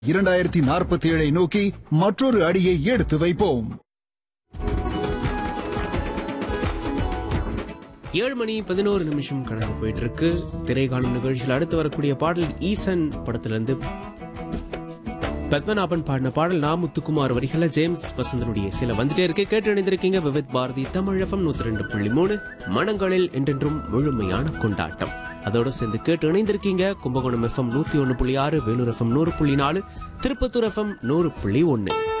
இரண்டாயிரத்தி நாற்பத்தி ஏழை நோக்கி மற்றொரு அடியை எடுத்து வைப்போம் ஏழு மணி பதினோரு நிமிஷம் கடந்து போயிட்டு இருக்கு திரைக்காணும் நிகழ்ச்சியில் அடுத்து வரக்கூடிய பாடல் ஈசன் படத்துல இருந்து பத்மநாபன் பாடின பாடல் நா முத்துக்குமார் வரிகள ஜேம்ஸ் வசந்தனுடைய சில வந்துட்டே இருக்கு கேட்டு இணைந்திருக்கீங்க விவித் பாரதி தமிழ் எஃப்எம் நூத்தி ரெண்டு புள்ளி மூணு மனங்களில் என்றென்றும் முழுமையான கொண்டாட்டம் அதோட சேர்ந்து கேட்டு இணைந்திருக்கீங்க கும்பகோணம் எஃப்எம் நூத்தி ஒன்னு புள்ளி ஆறு வேலூர் எஃப்எம் நூறு புள்ளி நாலு திருப்பத்தூர் எஃப்எம் நூறு புள்ளி ஒன்னு